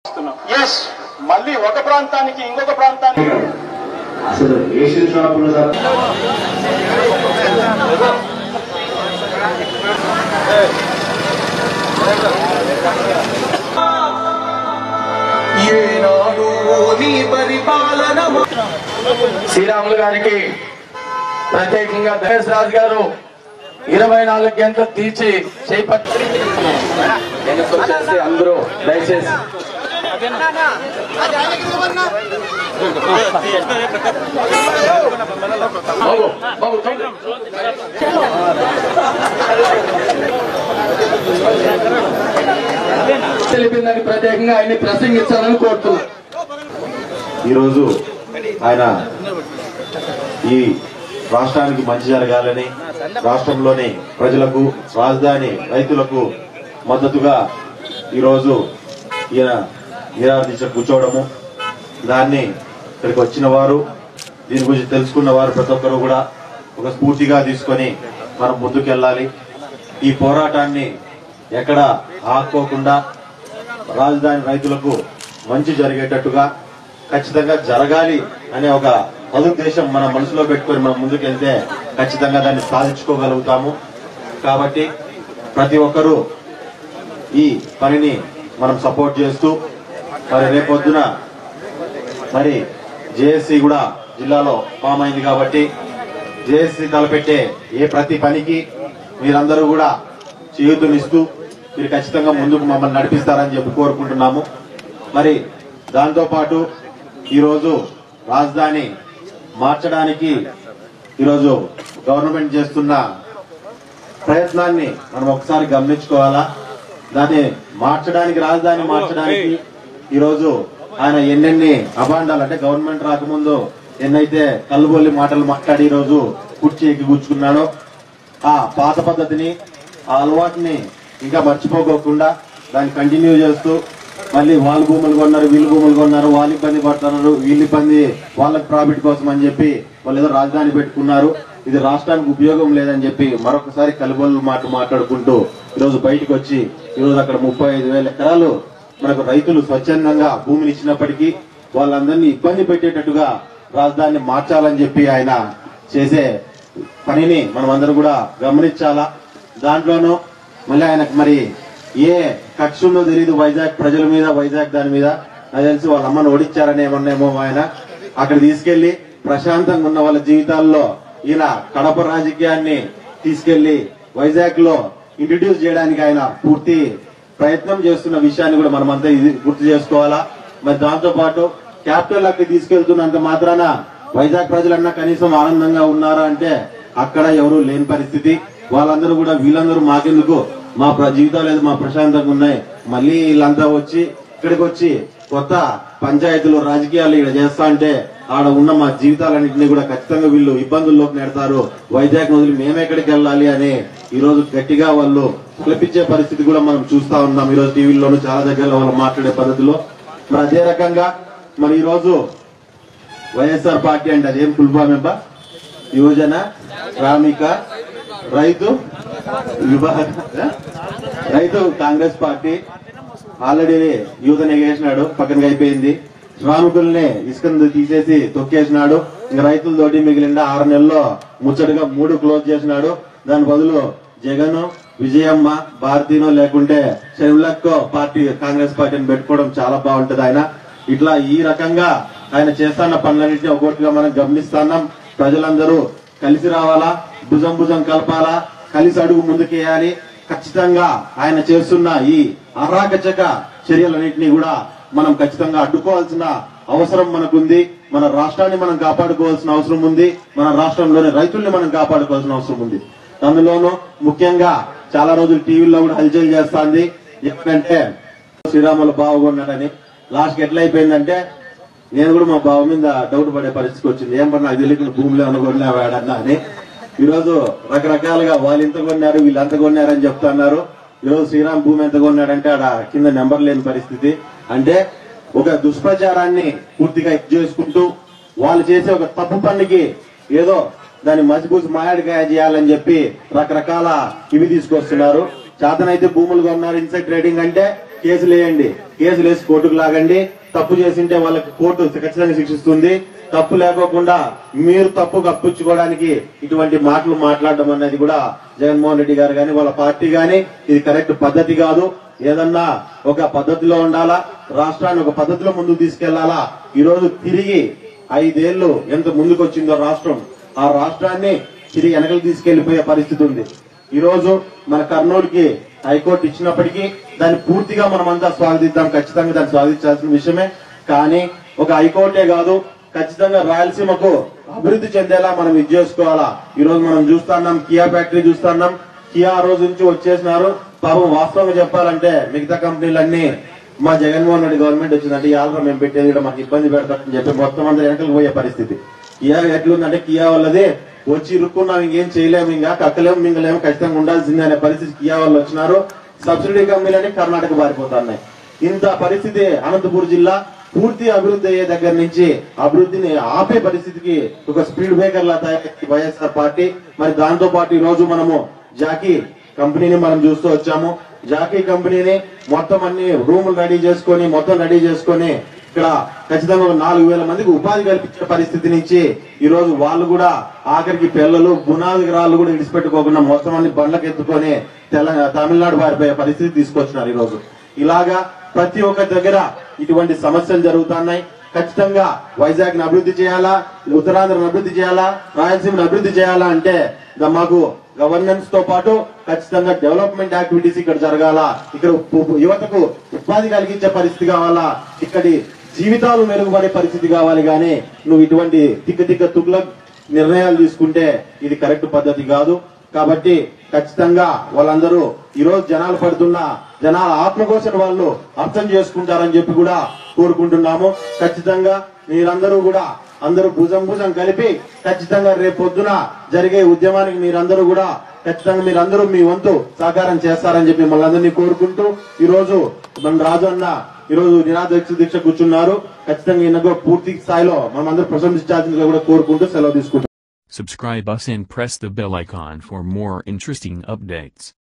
Yes మళ్ళీ ఒక ప్రాంతానికి ఇంకొక ప్రాంతానికి అసలు ఏషియన్ షాపులు సార్ ఏనాడు నీ పరిపాలన శ్రీరాములు గారికి ప్రత్యేకంగా దహేష్ రాజు గారు ఇరవై నాలుగు గంటలు తీర్చి చేపట్టి వెనకొచ్చేసి అందరూ దయచేసి బాబు, బాబు, చూడండి. తెలిపిందని ప్రత్యేకంగా ఆయన్ని ప్రసంగించాలని కోరుతున్నాను ఈరోజు ఆయన ఈ రాష్ట్రానికి మంచి జరగాలని రాష్ట్రంలోని ప్రజలకు రాజధాని రైతులకు మద్దతుగా ఈరోజు ఈయన నిరాదీక్ష కూర్చోవడము దాన్ని ఇక్కడికి వచ్చిన వారు దీని గురించి తెలుసుకున్న వారు ప్రతి ఒక్కరు కూడా ఒక స్ఫూర్తిగా తీసుకొని మనం ముందుకెళ్ళాలి ఈ పోరాటాన్ని ఎక్కడ ఆపుకోకుండా రాజధాని రైతులకు మంచి జరిగేటట్టుగా ఖచ్చితంగా జరగాలి అనే ఒక సదుద్దేశం మన మనసులో పెట్టుకొని మనం ముందుకెళ్తే ఖచ్చితంగా దాన్ని సాధించుకోగలుగుతాము కాబట్టి ప్రతి ఒక్కరూ ఈ పనిని మనం సపోర్ట్ చేస్తూ మరి రేపొద్దున మరి జేఏసీ కూడా జిల్లాలో ఫామ్ అయింది కాబట్టి జేఏసీ తలపెట్టే ఏ ప్రతి పనికి మీరందరూ కూడా చేయూతనిస్తూ మీరు ఖచ్చితంగా ముందుకు మమ్మల్ని నడిపిస్తారని చెప్పి కోరుకుంటున్నాము మరి దాంతో పాటు ఈరోజు రాజధాని మార్చడానికి ఈరోజు గవర్నమెంట్ చేస్తున్న ప్రయత్నాన్ని మనం ఒకసారి గమనించుకోవాలా దాన్ని మార్చడానికి రాజధాని మార్చడానికి ఈరోజు ఆయన ఎన్నెన్ని అభాండాలు అంటే గవర్నమెంట్ రాకముందు ఎన్నైతే కల్లుబొల్లి మాటలు మాట్లాడి ఈరోజు కుర్చీ ఎక్కి కూర్చుకున్నాడో ఆ పాత పద్ధతిని ఆ అలవాటుని ఇంకా మర్చిపోకోకుండా దాన్ని కంటిన్యూ చేస్తూ మళ్ళీ వాళ్ళ భూములు కొన్నారు వీళ్ళు భూములు కొన్నారు వాళ్ళు ఇబ్బంది పడుతున్నారు వీళ్ళు ఇబ్బంది వాళ్ళకి ప్రాఫిట్ కోసం అని చెప్పి వాళ్ళు ఏదో రాజధాని పెట్టుకున్నారు ఇది రాష్ట్రానికి ఉపయోగం లేదని చెప్పి మరొకసారి కలుబొల్లు మాట మాట్లాడుకుంటూ ఈరోజు బయటకు వచ్చి ఈరోజు అక్కడ ముప్పై ఐదు వేల ఎకరాలు మనకు రైతులు స్వచ్ఛందంగా భూమిని ఇచ్చినప్పటికీ వాళ్ళందరినీ ఇబ్బంది పెట్టేటట్టుగా రాజధానిని మార్చాలని చెప్పి ఆయన చేసే పనిని మనం అందరం కూడా గమనించాలా దాంట్లోనూ మళ్ళీ ఆయనకు మరి ఏ కక్ష ఉందో తెలియదు వైజాగ్ ప్రజల మీద వైజాగ్ దాని మీద నాకు తెలిసి వాళ్ళ అమ్మను ఓడించారని ఏమన్నేమో ఆయన అక్కడ తీసుకెళ్లి ప్రశాంతంగా ఉన్న వాళ్ళ జీవితాల్లో ఈయన కడప రాజకీయాన్ని తీసుకెళ్లి వైజాగ్ లో ఇంట్రడ్యూస్ చేయడానికి ఆయన పూర్తి ప్రయత్నం చేస్తున్న విషయాన్ని కూడా మనమంతా ఇది గుర్తు చేసుకోవాలా మరి దాంతో పాటు క్యాపిటల్ అక్కడ తీసుకెళ్తున్నంత మాత్రాన వైజాగ్ ప్రజలన్నా కనీసం ఆనందంగా ఉన్నారా అంటే అక్కడ ఎవరు లేని పరిస్థితి వాళ్ళందరూ కూడా వీళ్ళందరూ మాకెందుకు మా ప్ర- జీవితాలు ఏదో మా ప్రశాంతంగా ఉన్నాయి మళ్ళీ వీళ్ళంతా వచ్చి ఇక్కడికి వచ్చి కొత్త పంచాయతీలు రాజకీయాలు ఇక్కడ చేస్తా అంటే ఆడ ఉన్న మా జీవితాలన్నింటినీ కూడా ఖచ్చితంగా వీళ్ళు ఇబ్బందుల్లోకి నెడతారు వైజాగ్ వదిలి మేమెక్కడికి వెళ్ళాలి అని ఈ రోజు గట్టిగా వాళ్ళు కల్పించే పరిస్థితి కూడా మనం చూస్తా ఉన్నాం ఈ రోజు టీవీలోను చాలా దగ్గరలో వాళ్ళు మాట్లాడే పద్ధతిలో మరి అదే రకంగా మరి ఈ రోజు వైఎస్ఆర్ పార్టీ అంటే అదేం ఫుల్ ఫామ్ ఎంప యువజన శ్రామిక రైతు విభాగ రైతు కాంగ్రెస్ పార్టీ ఆల్రెడీ యూత్ ఎగేసినాడు పక్కనకి అయిపోయింది శ్రామికుల్ని ఇసుకను తీసేసి తొక్కేసినాడు ఇంకా రైతులతోటి మిగిలిన ఆరు నెలల్లో ముచ్చటగా మూడు క్లోజ్ చేసినాడు దాని బదులు జగన్ విజయమ్మ భారతీనో లేకుంటే షర్మిలక్కో పార్టీ కాంగ్రెస్ పార్టీని పెట్టుకోవడం చాలా బాగుంటది ఆయన ఇట్లా ఈ రకంగా ఆయన చేస్తున్న పనులన్నింటినీ ఒక్కొక్కటిగా మనం గమనిస్తున్నాం ప్రజలందరూ కలిసి రావాలా భుజం భుజం కలపాలా కలిసి అడుగు ముందుకేయాలి ఖచ్చితంగా ఆయన చేస్తున్న ఈ అరాగచక చర్యలన్నింటినీ కూడా మనం ఖచ్చితంగా అడ్డుకోవాల్సిన అవసరం మనకుంది మన రాష్ట్రాన్ని మనం కాపాడుకోవాల్సిన అవసరం ఉంది మన రాష్ట్రంలోని రైతుల్ని మనం కాపాడుకోవాల్సిన అవసరం ఉంది అందులోనూ ముఖ్యంగా చాలా రోజులు టీవీలో కూడా హల్చల్ చేస్తాంది ఎందుకంటే శ్రీరాములు బాగున్నాడని లాస్ట్ ఎట్లా అయిపోయిందంటే నేను కూడా మా బావ మీద డౌట్ పడే పరిస్థితికి వచ్చింది ఏం పని నాకు తెలియకుండా భూమిలో అనుకున్నా వాడన్నా అని ఈరోజు రకరకాలుగా వాళ్ళు ఇంత కొన్నారు వీళ్ళు అంత కొన్నారని చెప్తున్నారు ఈరోజు శ్రీరామ్ భూమి ఎంత కొన్నాడంటే ఆడ కింద నెంబర్ లేని పరిస్థితి అంటే ఒక దుష్ప్రచారాన్ని పూర్తిగా ఇది చేసుకుంటూ వాళ్ళు చేసే ఒక తప్పు పనికి ఏదో దాన్ని మసిపూసి మాయాడికాయ చేయాలని చెప్పి రకరకాల ఇవి తీసుకొస్తున్నారు చేతనైతే భూములు కొన్నారు ఇన్సైడ్ ట్రేడింగ్ అంటే కేసులు వేయండి కేసులు వేసి కోర్టుకు లాగండి తప్పు చేసింటే వాళ్ళకి కోర్టు ఖచ్చితంగా శిక్షిస్తుంది తప్పు లేకోకుండా మీరు తప్పు కప్పించుకోవడానికి ఇటువంటి మాటలు మాట్లాడడం అనేది కూడా జగన్మోహన్ రెడ్డి గారు గాని వాళ్ళ పార్టీ గాని ఇది కరెక్ట్ పద్ధతి కాదు ఏదన్నా ఒక పద్ధతిలో ఉండాలా రాష్ట్రాన్ని ఒక పద్ధతిలో ముందుకు తీసుకెళ్లాలా ఈ రోజు తిరిగి ఐదేళ్లు ఎంత ముందుకు వచ్చిందో రాష్ట్రం ఆ రాష్ట్రాన్ని తిరిగి వెనకలు తీసుకెళ్లిపోయే పరిస్థితి ఉంది ఈ రోజు మన కర్నూలుకి హైకోర్టు ఇచ్చినప్పటికీ దాన్ని పూర్తిగా మనం అంతా స్వాగతిద్దాం ఖచ్చితంగా దాన్ని స్వాగతించాల్సిన విషయమే కానీ ఒక హైకోర్టే కాదు ఖచ్చితంగా రాయలసీమకు అభివృద్ధి చెందేలా మనం ఇది చేసుకోవాలా ఈ రోజు మనం చూస్తున్నాం కియా ఫ్యాక్టరీ చూస్తున్నాం కియా ఆ రోజు నుంచి వచ్చేసినారు పాపం వాస్తవంగా చెప్పాలంటే మిగతా కంపెనీలన్నీ మా జగన్మోహన్ రెడ్డి గవర్నమెంట్ వచ్చిందంటే ఇవాళ మేము పెట్టేది కూడా మాకు ఇబ్బంది పెడతామని చెప్పి మొత్తం అందరూ వెనకలు పోయే పరిస్థితి కియా ఎట్లుందంటే కియా వాళ్ళది వచ్చి ఇరుక్కున్నాం ఇంకేం చేయలేము ఇంకా కక్కలేము మింగలేము ఖచ్చితంగా ఉండాల్సిందే అనే పరిస్థితి కియా వాళ్ళు వచ్చినారు సబ్సిడీ కంపెనీలన్నీ కర్ణాటక పారిపోతున్నాయి ఇంత పరిస్థితి అనంతపూర్ జిల్లా పూర్తి అభివృద్ధి అయ్యే దగ్గర నుంచి అభివృద్ధిని ఆపే పరిస్థితికి ఒక స్పీడ్ బ్రేకర్ లా తయారైంది వైఎస్ఆర్ పార్టీ మరి దాంతో పాటు ఈ రోజు మనము జాకీ కంపెనీని మనం చూస్తూ వచ్చాము జాకీ కంపెనీని మొత్తం అన్ని రూములు రెడీ చేసుకొని మొత్తం రెడీ చేసుకొని ఇక్కడ ఖచ్చితంగా ఒక నాలుగు వేల మందికి ఉపాధి కల్పించే పరిస్థితి నుంచి ఈ రోజు వాళ్ళు కూడా ఆఖరికి పిల్లలు బునాది రాళ్ళు కూడా విడిచిపెట్టుకోకుండా మొత్తం అన్ని బండ్లకు ఎత్తుకొని తెలంగాణ తమిళనాడు పారిపోయే పరిస్థితి తీసుకొచ్చినారు ఈ రోజు ఇలాగా ప్రతి ఒక్క దగ్గర ఇటువంటి సమస్యలు జరుగుతున్నాయి ఖచ్చితంగా వైజాగ్ ని అభివృద్ధి చేయాలా ఉత్తరాంధ్రను అభివృద్ధి చేయాలా రాయలసీమను అభివృద్ధి చేయాలా అంటే ఇక మాకు గవర్నెన్స్ తో పాటు ఖచ్చితంగా డెవలప్మెంట్ యాక్టివిటీస్ ఇక్కడ జరగాల ఇక్కడ ఉ- యువతకు ఉపాధి కలిగించే పరిస్థితి కావాలా ఇక్కడి జీవితాలు మెరుగుపడే పరిస్థితి కావాలి కానీ నువ్వు ఇటువంటి తిక్క తిక్క తుగ్ల నిర్ణయాలు తీసుకుంటే ఇది కరెక్ట్ పద్ధతి కాదు కాబట్టి ఖచ్చితంగా వాళ్ళందరూ ఈ రోజు జనాలు పడుతున్న జనాల ఆత్మకోశం వాళ్ళు అర్థం చేసుకుంటారని చెప్పి కూడా కోరుకుంటున్నాము ఖచ్చితంగా మీరందరూ కూడా అందరూ భుజం భుజం కలిపి ఖచ్చితంగా రేపు పొద్దున జరిగే ఉద్యమానికి మీరందరూ కూడా ఖచ్చితంగా మీరందరూ మీ వంతు సహకారం చేస్తారని చెప్పి మిమ్మల్ని అందరినీ కోరుకుంటూ ఈ రోజు మన రాజు అన్న ఈ రోజు నిరాదీక్ష దీక్ష కూర్చున్నారు ఖచ్చితంగా ఈయన కూడా పూర్తి స్థాయిలో మనం అందరూ ప్రశంసించాల్సిందిగా కూడా కోరుకుంటూ సెలవు తీసుకుంటాం Subscribe us and press the bell icon for more interesting updates.